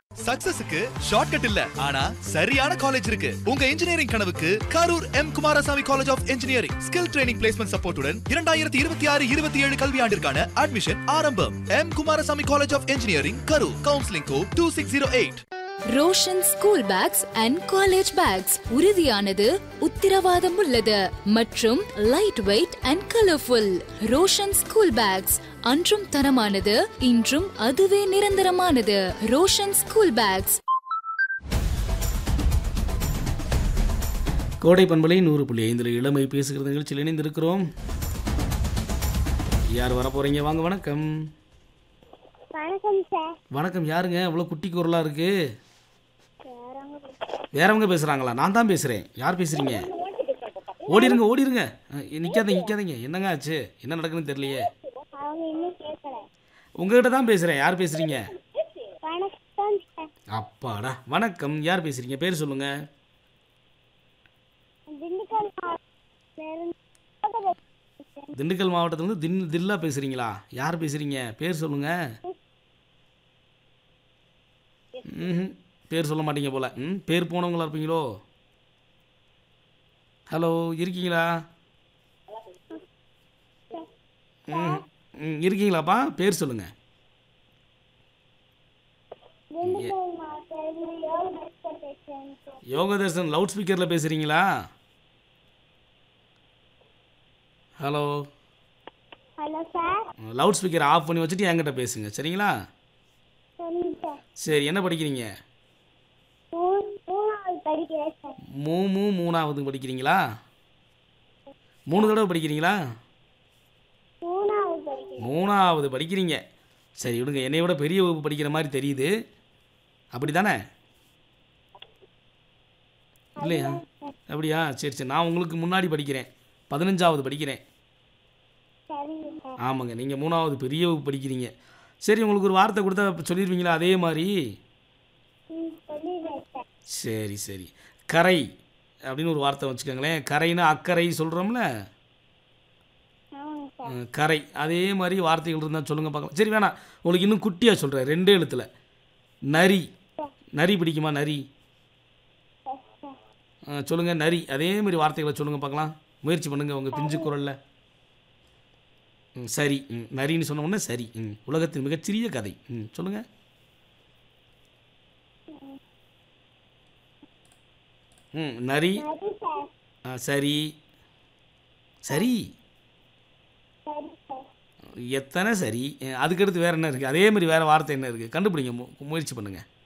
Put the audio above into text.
சக்சஸுக்கு shortcut இல்ல ஆனா சரியான காலேஜ் இருக்கு உங்க இன்ஜினியரிங் கனவுக்கு Karur M Kumarasamy college of engineering skill training placement சப்போர்ட்டுடன் இரண்டாயிரத்தி இருபத்தி ஆறு இருபத்தி ஏழு கல்வியாண்டிற்கான அட்மிஷன் ஆரம்பம் M Kumarasamy college of engineering Karur counselling code two six zero eight Roshan school bags and college bags உறுதியானது உத்திரவாதம் உள்ளது மற்றும் light weight and colourful Roshan school bags அன்றும் தரமானது இன்றும் அதுவே நிரந்தரமானது ரோஷன் ஸ்கூல் பேக்ஸ் கோடை பண்பலை நூறு புள்ளி ஐந்தில் இளமை பேசுகிறது நிகழ்ச்சியில் இணைந்திருக்கிறோம் யார் வர போகிறீங்க வாங்க வணக்கம் வணக்கம் சார் வணக்கம் யாருங்க இவ்வளோ குட்டி குரலாக இருக்கு வேறவங்க பேசுகிறாங்களா நான் தான் பேசுகிறேன் யார் பேசுகிறீங்க ஓடிருங்க ஓடிருங்க அஹ், நிக்காதீங்க நிக்காதீங்க என்னங்க ஆச்சு என்ன நடக்குதுன்னு தெரியலையே அவங்க இன்னும் கேட்கல உங்ககிட்ட தான் பேசுகிறேன் யார் பேசுகிறீங்க வணக்கம் சார் அப்பாடா வணக்கம் யார் பேசுகிறீங்க பேர் சொல்லுங்கள் திண்டுக்கல் மாவட்டத்திலிருந்து திண்டுக்கல் மாவட்டத்துலேருந்து தின் தில்லா பேசுகிறீங்களா யார் பேசுகிறீங்க பேர் சொல்லுங்கள் ம் பேர் சொல்ல மாட்டீங்க போல் ம் பேர் போனவங்களா இருப்பீங்களோ ஹலோ இருக்கீங்களா ம் ம் இருக்கீங்களாப்பா பேர் சொல்லுங்கள் திண்டுக்கல் மாவட்டத்திலிருந்து யோக டாக்டர் பேசுறேன் சார் யோகதர்ஷன் லவுட் ஸ்பீக்கரில் பேசுகிறீங்களா hello hello sir loud speaker off பண்ணி வச்சுட்டு என்கிட்ட பேசுங்க சரிங்களா சொல்லுங்க சார் சரி என்ன படிக்கிறீங்க மூ- மூணாவது படிக்கிறேன் சார் மூ மூ மூணாவது படிக்கிறீங்களா மூணு தடவை படிக்கிறீங்களா மூணாவது படிக்கிறேன் மூணாவது படிக்கிறீங்க சரி விடுங்க என்னை விட பெரிய வகுப்பு படிக்கிற மாதிரி தெரியுது அப்படி தானே இல்லையா அப்படியா சரி சரி நான் உங்களுக்கு முன்னாடி படிக்கிறேன் பதினஞ்சாவது படிக்கிறேன் சரிங்க சார் ஆமாங்க நீங்கள் மூணாவது பெரிய வகுப்பு படிக்கிறீங்க சரி உங்களுக்கு ஒரு வார்த்தை கொடுத்தா சொல்லிடுவீங்களா அதே மாதிரி ம் சொல்லிடுறேன் சார் சரி சரி கரை அப்படின்னு ஒரு வார்த்தை வச்சுக்கோங்களேன் கரைன்னா அக்கறை சொல்கிறோம்ல ஆமாங்க சார் அஹ், கரை அதே மாதிரி வார்த்தைகள் இருந்தால் சொல்லுங்கள் பார்க்கலாம் சரி வேணாம் உங்களுக்கு இன்னும் குட்டியாக சொல்கிறேன் ரெண்டே எழுத்தில் நரி நரி பிடிக்குமா நரி எஸ் சார் அஹ், சொல்லுங்க நரி அதே மாதிரி வார்த்தைகளை சொல்லுங்கள் பார்க்கலாம் முயற்சி பண்ணுங்கள் உங்கள் பிஞ்சு குரலில் ம் சரி ம் நரின்னு சொன்ன உடனே சரி ம் உலகத்தின் மிகச்சிறிய கதை ம் சொல்லுங்கள் ம் நரி சரி சார் ஆ, சரி சரி சரி சார் எத்தனை சரி அஹ், அதுக்கடுத்து வேறு என்ன இருக்குது அதே மாதிரி வேறு வார்த்தை என்ன இருக்குது கண்டுபிடிங்க மு- முயற்சி பண்ணுங்கள்